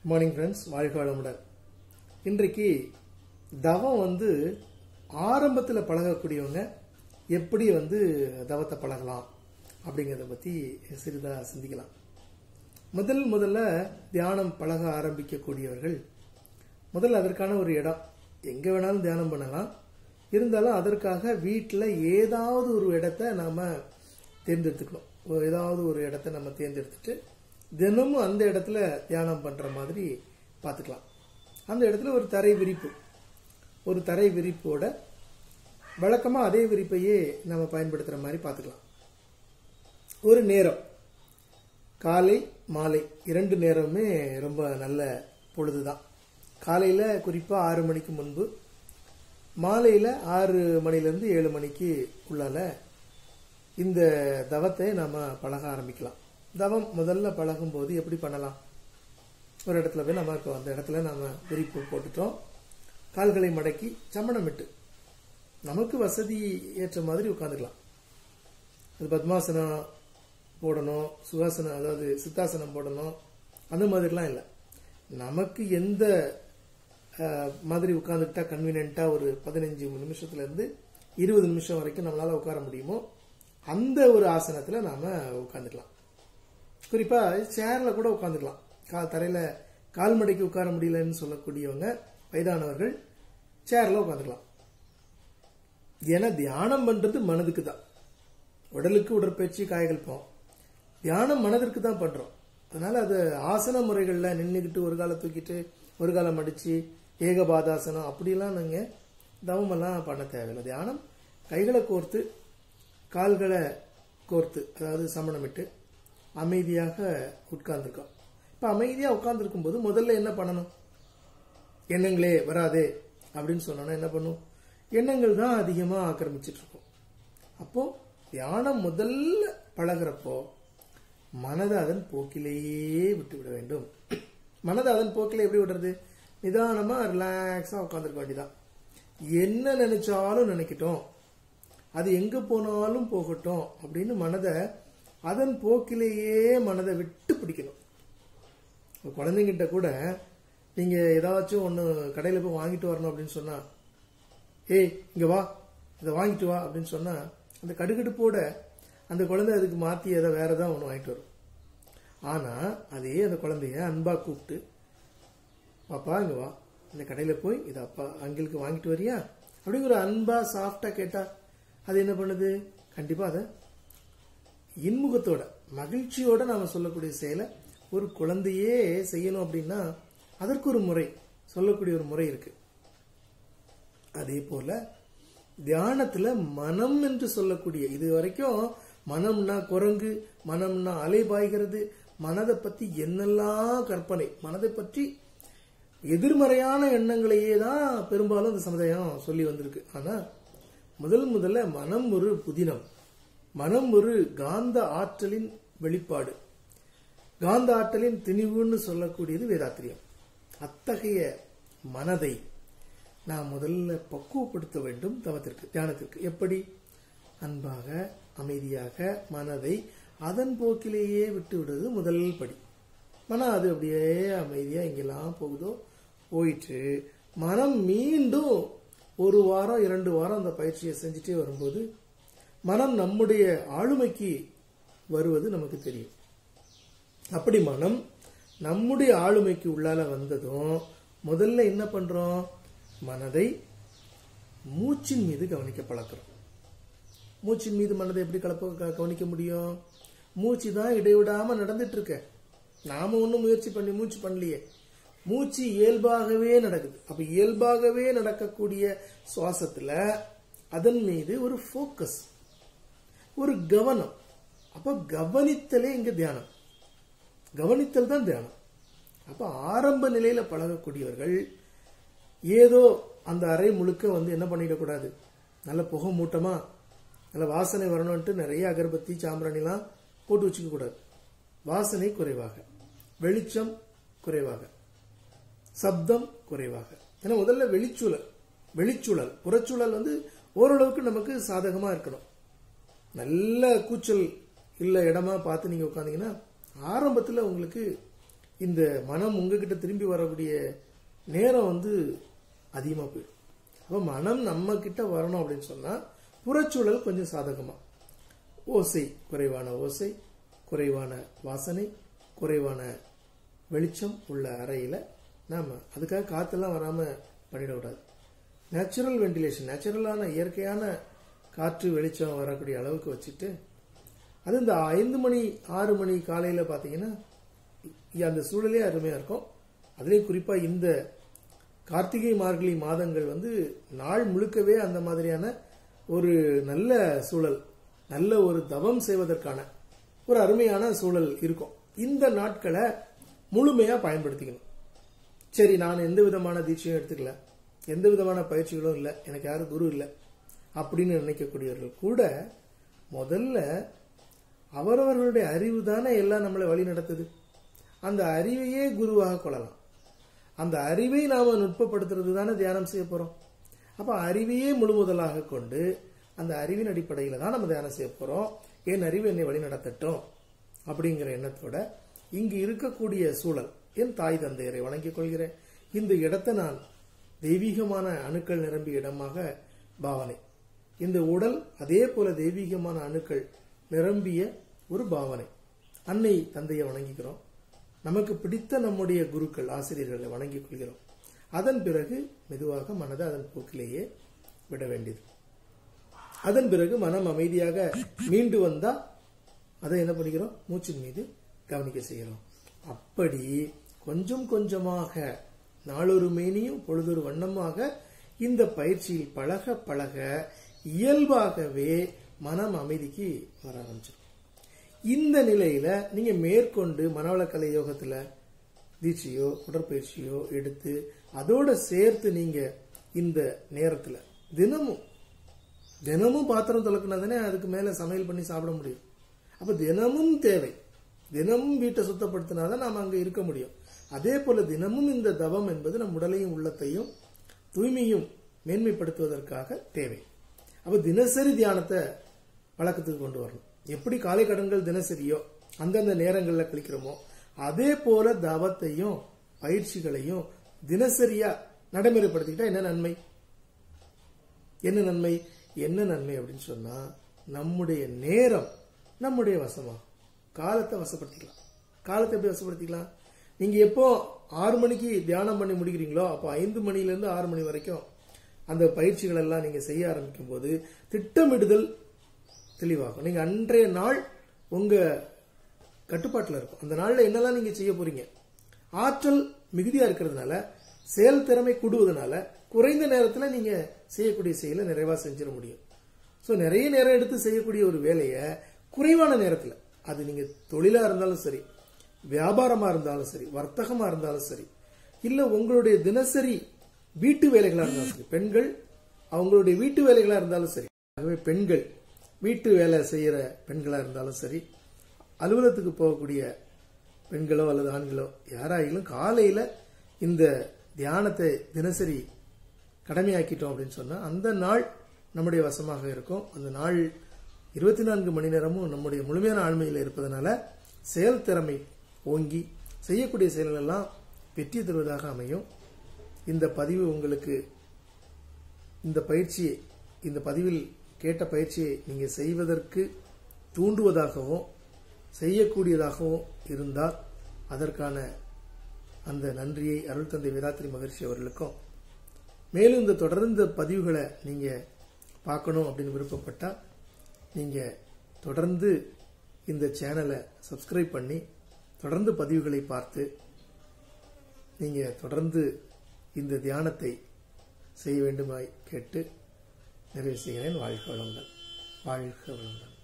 morning friends வாழ்க வளமுடன் இன்றைக்கு தவம் வந்து ஆரம்பத்தில் பழகக்கூடியவங்க எப்படி வந்து தவத்தை பழகலாம் அப்படிங்கிறத பற்றி சிறிதாக சிந்திக்கலாம் முதல் முதல்ல தியானம் பழக ஆரம்பிக்கக்கூடியவர்கள் முதல்ல அதற்கான ஒரு இடம் எங்கே வேணாலும் தியானம் பண்ணலாம் இருந்தாலும் அதற்காக வீட்டில் ஏதாவது ஒரு இடத்த நாம் தேர்ந்தெடுத்துக்கணும் ஒரு ஏதாவது ஒரு இடத்த நம்ம தேர்ந்தெடுத்துட்டு தினமும் அந்த இடத்துல தியானம் பண்ணுற மாதிரி பார்த்துக்கலாம் அந்த இடத்துல ஒரு தரை விரிப்பு ஒரு தரை விரிப்போட வழக்கமாக அதே விரிப்பையே நம்ம பயன்படுத்துகிற மாதிரி பார்த்துக்கலாம் ஒரு நேரம் காலை மாலை இரண்டு நேரமுமே ரொம்ப நல்ல பொழுது தான் காலையில் குறிப்பாக ஆறு மணிக்கு முன்பு மாலையில் ஆறு மணிலேருந்து ஏழு மணிக்கு உள்ளால இந்த தவத்தை நாம் பழக ஆரம்பிக்கலாம் தவம் முதல்ல பழகும்போது எப்படி பண்ணலாம் ஒரு இடத்துல போய் நம்ம இப்போ அந்த இடத்துல நம்ம விரிப்பு போட்டுட்டோம் கால்களை மடக்கி சமணமிட்டு நமக்கு வசதி ஏற்ற மாதிரி உட்காந்துக்கலாம் அது பத்மாசனம் போடணும் சுகாசனம் அதாவது சித்தாசனம் போடணும் அந்த மாதிரிலாம் இல்லை நமக்கு எந்த அஹ், மாதிரி உட்காந்துக்கிட்டா கன்வீனியண்ட்டாக ஒரு பதினஞ்சு நிமிஷத்துலேருந்து இருபது நிமிஷம் வரைக்கும் நம்மளால் உட்கார முடியுமோ அந்த ஒரு ஆசனத்தில் நாம் உட்காந்துக்கலாம் குறிப்பாக சேரில் கூட உட்காந்துக்கலாம் கால் தரையில் கால் மடக்கி உட்கார முடியலன்னு சொல்லக்கூடியவங்க வயதானவர்கள் சேரில் உட்காந்துக்கலாம் ஏன்னா தியானம் பண்ணுறது மனதுக்கு தான் உடலுக்கு உடற்பயிற்சி காயகல்பம் தியானம் மனதிற்கு தான் பண்றோம் அதனால அது ஆசன முறைகளில் நின்றுக்கிட்டு ஒரு காலை தூக்கிட்டு ஒரு காலை மடிச்சு ஏகபாதாசனம் அப்படிலாம் நீங்க தவமெல்லாம் பண்ண தேவையில்லை தியானம் கைகளை கோர்த்து கால்களை கோர்த்து அதாவது சமணமிட்டு அமைதியாக உட்கார்ந்துருக்கோம் இப்போ அமைதியாக உட்கார்ந்துருக்கும் போது முதல்ல என்ன பண்ணணும் எண்ணங்களே வராதே அப்படின்னு சொன்னோன்னா என்ன பண்ணும் எண்ணங்கள் தான் அதிகமாக ஆக்கிரமிச்சிட்டு இருக்கும் அப்போ தியானம் முதல்ல பழகுறப்போ மனதை அதன் போக்கிலேயே விட்டு விட வேண்டும் மனதை அதன் போக்கிலே எப்படி விடுறது நிதானமா ரிலாக்ஸா உட்காந்துருக்க வேண்டியதான் என்ன நினைச்சாலும் நினைக்கட்டும் அது எங்க போனாலும் போகட்டும் அப்படின்னு மனதை அதன் போக்கிலேயே மனதை விட்டு பிடிக்கணும் இப்ப குழந்தைங்கிட்ட கூட நீங்க ஏதாச்சும் ஒன்று கடையில் போய் வாங்கிட்டு வரணும் அப்படின்னு சொன்னா ஏய் இங்க வா இதை வாங்கிட்டு வா அப்படின்னு சொன்னா அந்த கடுகடுப்போட அந்த குழந்தை அதுக்கு மாத்தி ஏதோ வேற ஏதாவது ஒன்று வாங்கிட்டு வரும் ஆனா அதே அந்த குழந்தைய அன்பா கூப்பிட்டு பாப்பா இங்க வா இந்த கடையில போய் இதை அப்பா அங்கிளுக்கு வாங்கிட்டு வரியா அப்படிங்கிற அன்பா சாஃப்டா கேட்டா அது என்ன பண்ணுது கண்டிப்பா அதை இன்முகத்தோட மகிழ்ச்சியோட நாம சொல்லக்கூடிய செயலை ஒரு குழந்தையே செய்யணும் அப்படின்னா அதற்கு ஒரு முறை சொல்லக்கூடிய ஒரு முறை இருக்கு அதே போல தியானத்துல மனம் என்று சொல்லக்கூடிய இது வரைக்கும் மனம்னா குரங்கு மனம்னா அலை பாய்கிறது மனதை பத்தி என்னெல்லாம் கற்பனை மனதை பற்றி எதிர்மறையான எண்ணங்களையே தான் பெரும்பாலும் இந்த சமுதாயம் சொல்லி வந்திருக்கு ஆனா முதல் முதல்ல மனம் ஒரு புதினம் மனம் ஒரு காந்த ஆற்றலின் வெளிப்பாடு காந்த ஆற்றலின் திணிவுன்னு சொல்லக்கூடியது வேதாத்திரியம் அத்தகைய மனதை நாம் முதல்ல பக்குவப்படுத்த வேண்டும் தவத்திற்கு தியானத்திற்கு எப்படி அன்பாக அமைதியாக மனதை அதன் போக்கிலேயே விட்டு விடுறது முதல் படி மனம் அது அப்படியே அமைதியா எங்கெல்லாம் போகுதோ போயிட்டு மனம் மீண்டும் ஒரு வாரம் இரண்டு வாரம் அந்த பயிற்சியை செஞ்சுட்டே வரும்போது மனம் நம்முடைய ஆளுமைக்கு வருவது நமக்கு தெரியும் அப்படி மனம் நம்முடைய ஆளுமைக்கு உள்ளால வந்ததும் முதல்ல என்ன பண்றோம் மனதை மூச்சின் மீது கவனிக்க பழக்கிறோம் மூச்சின் மீது மனதை எப்படி கலப்ப க- கவனிக்க முடியும் மூச்சு தான் இடைவிடாம நடந்துட்டு இருக்க நாம ஒன்றும் முயற்சி பண்ணி மூச்சு பண்ணலையே மூச்சு இயல்பாகவே நடக்குது அப்ப இயல்பாகவே நடக்கக்கூடிய சுவாசத்துல அதன் மீது ஒரு ஃபோக்கஸ் ஒரு கவனம் அப்ப கவனித்தலே இங்க தியானம் கவனித்தல் தான் தியானம் அப்ப ஆரம்ப நிலையில பழகக்கூடியவர்கள் ஏதோ அந்த அறை முழுக்க வந்து என்ன பண்ணிடக்கூடாது நல்ல புகை மூட்டமா நல்ல வாசனை வரணும்ட்டு நிறைய அகர்பத்தி சாம்பிராணிலாம் போட்டு வச்சுக்க கூடாது வாசனை குறைவாக வெளிச்சம் குறைவாக சப்தம் குறைவாக ஏன்னா முதல்ல வெளிச்சூழல் வெளிச்சூழல் புறச்சூழல் வந்து ஓரளவுக்கு நமக்கு சாதகமா இருக்கணும் நல்ல கூச்சல் இல்ல இடமா பார்த்து நீங்க உட்காந்தீங்கன்னா ஆரம்பத்துல உங்களுக்கு இந்த மனம் உங்ககிட்ட திரும்பி வரக்கூடிய நேரம் வந்து அதிகமாக போயிடும் அப்போ மனம் நம்ம கிட்ட வரணும் அப்படின்னு சொன்னா புறச்சூழல் கொஞ்சம் சாதகமா ஓசை குறைவான ஓசை குறைவான வாசனை குறைவான வெளிச்சம் உள்ள அறையில் நாம அதுக்காக காத்தெல்லாம் வராம பண்ணிடக்கூடாது நேச்சுரல் வென்டிலேஷன் நேச்சுரலான இயற்கையான காற்று வெளிச்சம் வரக்கூடிய அளவுக்கு வச்சுட்டு அது இந்த ஐந்து மணி ஆறு மணி காலையில் பார்த்தீங்கன்னா அந்த சூழலே அருமையாக இருக்கும் அதுலேயும் குறிப்பாக இந்த கார்த்திகை மார்கழி மாதங்கள் வந்து நாள் முழுக்கவே அந்த மாதிரியான ஒரு நல்ல சூழல் நல்ல ஒரு தவம் செய்வதற்கான ஒரு அருமையான சூழல் இருக்கும் இந்த நாட்களை முழுமையாக பயன்படுத்திக்கணும் சரி நான் எந்த விதமான தீட்சையும் எடுத்துக்கல எந்த விதமான பயிற்சிகளும் இல்லை எனக்கு யாரும் குரு இல்லை அப்படின்னு நினைக்கக்கூடியவர்கள் கூட முதல்ல அவரவர்களுடைய அறிவு தானே எல்லாம் நம்மளை வழி நடத்துது அந்த அறிவையே குருவாக கொள்ளலாம் அந்த அறிவை நாம நுட்பப்படுத்துறது தானே தியானம் செய்ய போறோம் அப்ப அறிவையே முழு முதலாக கொண்டு அந்த அறிவின் அடிப்படையில தான் நம்ம தியானம் செய்ய போறோம் என் அறிவு என்னை வழி நடத்தட்டும் அப்படிங்கிற எண்ணத்தோட இங்கு இருக்கக்கூடிய சூழல் என் தாய் தந்தையரை வணங்கிக் கொள்கிறேன் இந்த இடத்தை நான் தெய்வீகமான அணுக்கள் நிரம்பிய இடமாக பாவனை இந்த உடல் அதே போல தெய்வீகமான அணுக்கள் நிரம்பிய ஒரு பாவனை அன்னை தந்தையை வணங்கிக்கிறோம் நமக்கு பிடித்த நம்முடைய குருக்கள் ஆசிரியர்களை வணங்கிக் கொள்கிறோம் அதன் பிறகு மெதுவாக மனதை அதன் போக்கிலேயே விட வேண்டியது அதன் பிறகு மனம் அமைதியாக மீண்டு வந்தா அதை என்ன பண்ணிக்கிறோம் மூச்சின் மீது கவனிக்க செய்கிறோம் அப்படி கொஞ்சம் கொஞ்சமாக நாளொரு மேனியும் பொழுதொரு வண்ணமாக இந்த பயிற்சியில் பழக பழக இயல்பாகவே மனம் அமைதிக்கு வர ஆரம்பிச்சிடும் இந்த நிலையில நீங்க மேற்கொண்டு மனவளக்கலை யோகத்துல தீட்சையோ உடற்பயிற்சியோ எடுத்து அதோட சேர்த்து நீங்க இந்த நேரத்துல தினமும் தினமும் பாத்திரம் துலக்கினா தானே அதுக்கு மேல சமையல் பண்ணி சாப்பிட முடியும் அப்ப தினமும் தேவை தினமும் வீட்டை சுத்தப்படுத்தினாதான் நாம அங்க இருக்க முடியும் அதே போல தினமும் இந்த தவம் என்பது நம் உடலையும் உள்ளத்தையும் தூய்மையும் மேன்மைப்படுத்துவதற்காக தேவை அப்ப தினசரி தியானத்தை பழக்கத்துக்கு கொண்டு வரணும் எப்படி காலை கடன்கள் தினசரியோ அந்தந்த நேரங்களில் கழிக்கிறோமோ அதே போல தவத்தையும் பயிற்சிகளையும் தினசரியா நடைமுறைப்படுத்திக்கிட்டா என்ன நன்மை என்ன நன்மை என்ன நன்மை அப்படின்னு சொன்னா நம்முடைய நேரம் நம்முடைய வசமா காலத்தை வசப்படுத்திக்கலாம் காலத்தை எப்படி வசப்படுத்திக்கலாம் நீங்க எப்போ ஆறு மணிக்கு தியானம் பண்ணி முடிக்கிறீங்களோ அப்போ ஐந்து மணில இருந்து ஆறு மணி வரைக்கும் அந்த பயிற்சிகள் எல்லாம் நீங்க செய்ய ஆரம்பிக்கும் போது திட்டமிடுதல் தெளிவாகும் நீங்க அன்றைய நாள் உங்க கட்டுப்பாட்டில் இருக்கும் அந்த நாள்ல என்னெல்லாம் நீங்க செய்ய போறீங்க ஆற்றல் மிகுதியா இருக்கிறதுனால செயல் திறமை கூடுவதனால குறைந்த நேரத்தில் நீங்க செய்யக்கூடிய செயலை நிறைவா செஞ்சிட முடியும் ஸோ நிறைய நேரம் எடுத்து செய்யக்கூடிய ஒரு வேலையை குறைவான நேரத்தில் அது நீங்க தொழிலா இருந்தாலும் சரி வியாபாரமா இருந்தாலும் சரி வர்த்தகமா இருந்தாலும் சரி இல்ல உங்களுடைய தினசரி வீட்டு வேலைகளா இருந்தாலும் சரி பெண்கள் அவங்களுடைய வீட்டு வேலைகளா இருந்தாலும் சரி ஆகவே பெண்கள் வீட்டு வேலை செய்யற பெண்களா இருந்தாலும் சரி அலுவலகத்துக்கு போகக்கூடிய பெண்களோ அல்லது ஆண்களோ யாராயிலும் காலையில இந்த தியானத்தை தினசரி கடமையாக்கிட்டோம் அப்படின்னு சொன்னா அந்த நாள் நம்முடைய வசமாக இருக்கும் அந்த நாள் இருபத்தி நான்கு மணி நேரமும் நம்முடைய முழுமையான ஆண்மையில் இருப்பதனால செயல் திறமை ஓங்கி செய்யக்கூடிய செயல்கள் எல்லாம் வெற்றி தருவதாக அமையும் இந்த பதிவு உங்களுக்கு இந்த பயிற்சியை இந்த பதிவில் கேட்ட பயிற்சியை நீங்க செய்வதற்கு தூண்டுவதாகவும் செய்யக்கூடியதாகவும் இருந்தால் அதற்கான அந்த நன்றியை அருள் தந்தை வேதாத்திரி மகர்ஷி அவர்களுக்கும் மேலும் இந்த தொடர்ந்த பதிவுகளை நீங்க பார்க்கணும் அப்படின்னு விருப்பப்பட்டா நீங்க தொடர்ந்து இந்த சேனலை சப்ஸ்கிரைப் பண்ணி தொடர்ந்து பதிவுகளை பார்த்து நீங்க தொடர்ந்து இந்த தியானத்தை செய்ய வேண்டுமாய் கேட்டு நிறைவு செய்கிறேன் வாழ்க வளங்கள் வாழ்க வளங்கள்